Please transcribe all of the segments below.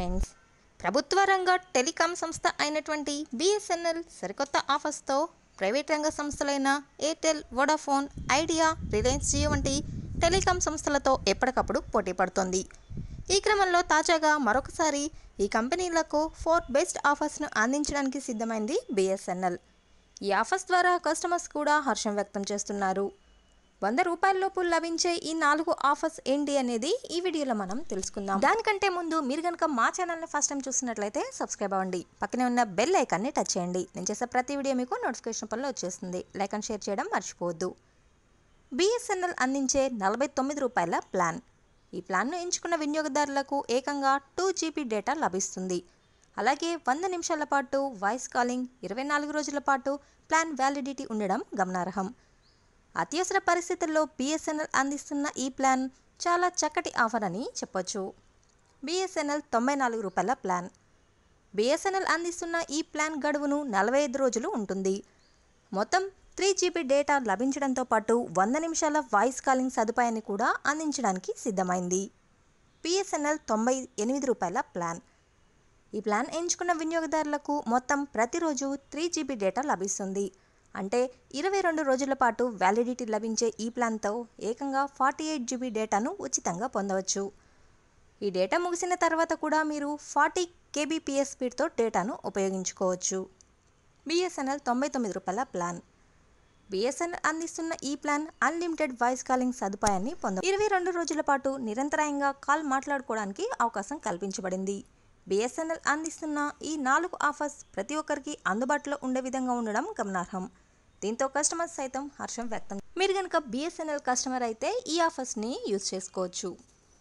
payments ప్రభుత్వ రంగ telecom సంస్థ అయినటువంటి బిఎస్ఎన్ఎల్ సరికొత్త ఆఫర్స్తో ప్రైవేట్ రంగ సంస్థలైన Airtel Vodafone Idea Reliance Jio వంటి టెలికాం సంస్థలతో ఎప్పటికప్పుడు పోటీ పడుతోంది ఈ క్రమంలో తాజాగా మరొకసారి ఈ కంపెనీలకు ఫోర్ బెస్ట్ ఆఫర్స్ను అందించడానికి సిద్ధమైంది బిఎస్ఎన్ఎల్ ఈ ఆఫర్స్ ద్వారా కస్టమర్స్ కూడా హర్షం వ్యక్తం చేస్తున్నారు వంద రూపాయలలోపు లభించే ఈ నాలుగు ఆఫర్స్ ఏంటి అనేది ఈ వీడియోలో మనం తెలుసుకుందాం దానికంటే ముందు మీరు కనుక మా ఛానల్ని ఫస్ట్ టైం చూస్తున్నట్లయితే సబ్స్క్రైబ్ అవ్వండి పక్కనే ఉన్న బెల్ ఐకాన్ని టచ్ చేయండి నేను చేసే ప్రతి వీడియో మీకు నోటిఫికేషన్ పనిలో వచ్చేస్తుంది లైక్ అండ్ షేర్ చేయడం మర్చిపోవద్దు బిఎస్ఎన్ఎల్ అందించే నలభై తొమ్మిది రూపాయల ప్లాన్ ఈ ప్లాన్ను ఎంచుకున్న వినియోగదారులకు ఏకంగా టూ జీబీ డేటా లభిస్తుంది అలాగే వంద నిమిషాల పాటు వాయిస్ కాలింగ్ ఇరవై నాలుగు రోజుల పాటు ప్లాన్ వ్యాలిడిటీ ఉండడం గమనార్హం అత్యవసర పరిస్థితుల్లో బిఎస్ఎన్ఎల్ అందిస్తున్న ఈ ప్లాన్ చాలా చక్కటి ఆఫర్ అని చెప్పొచ్చు బిఎస్ఎన్ఎల్ తొంభై నాలుగు రూపాయల ప్లాన్ బిఎస్ఎన్ఎల్ అందిస్తున్న ఈ ప్లాన్ గడువును నలభై ఐదు రోజులు ఉంటుంది మొత్తం త్రీ జీబీ డేటా లభించడంతో పాటు వంద నిమిషాల వాయిస్ కాలింగ్ సదుపాయాన్ని కూడా అందించడానికి సిద్ధమైంది బిఎస్ఎన్ఎల్ తొంభై ఎనిమిది రూపాయల ప్లాన్ ఈ ప్లాన్ ఎంచుకున్న వినియోగదారులకు మొత్తం ప్రతిరోజు త్రీ జీబీ డేటా లభిస్తుంది అంటే ఇరవై రెండు రోజుల పాటు వ్యాలిడిటీ లభించే ఈ ప్లాన్తో ఏకంగా ఫార్టీ ఎయిట్ జీబీ డేటాను ఉచితంగా పొందవచ్చు ఈ డేటా ముగిసిన తర్వాత కూడా మీరు ఫార్టీ కేబీపీఎస్ స్పీడ్తో డేటాను ఉపయోగించుకోవచ్చు బిఎస్ఎన్ఎల్ తొంభై తొమ్మిది రూపాయల ప్లాన్ బిఎస్ఎన్ఎల్ అందిస్తున్న ఈ ప్లాన్ అన్లిమిటెడ్ వాయిస్ కాలింగ్ సదుపాయాన్ని పొంద ఇరవై రెండు రోజుల పాటు నిరంతరాయంగా కాల్ మాట్లాడుకోవడానికి అవకాశం కల్పించబడింది బిఎస్ఎన్ఎల్ అందిస్తున్న ఈ నాలుగు ఆఫర్స్ ప్రతి ఒక్కరికి అందుబాటులో ఉండే విధంగా ఉండడం గమనార్హం దీంతో కస్టమర్స్ సైతం హర్షం వ్యక్తం మీరు కనుక బిఎస్ఎన్ఎల్ కస్టమర్ అయితే ఈ ఆఫర్స్ని యూజ్ చేసుకోవచ్చు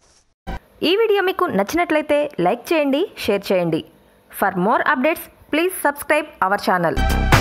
ఈ వీడియో మీకు నచ్చినట్లయితే లైక్ చేయండి షేర్ చేయండి for more updates please subscribe our channel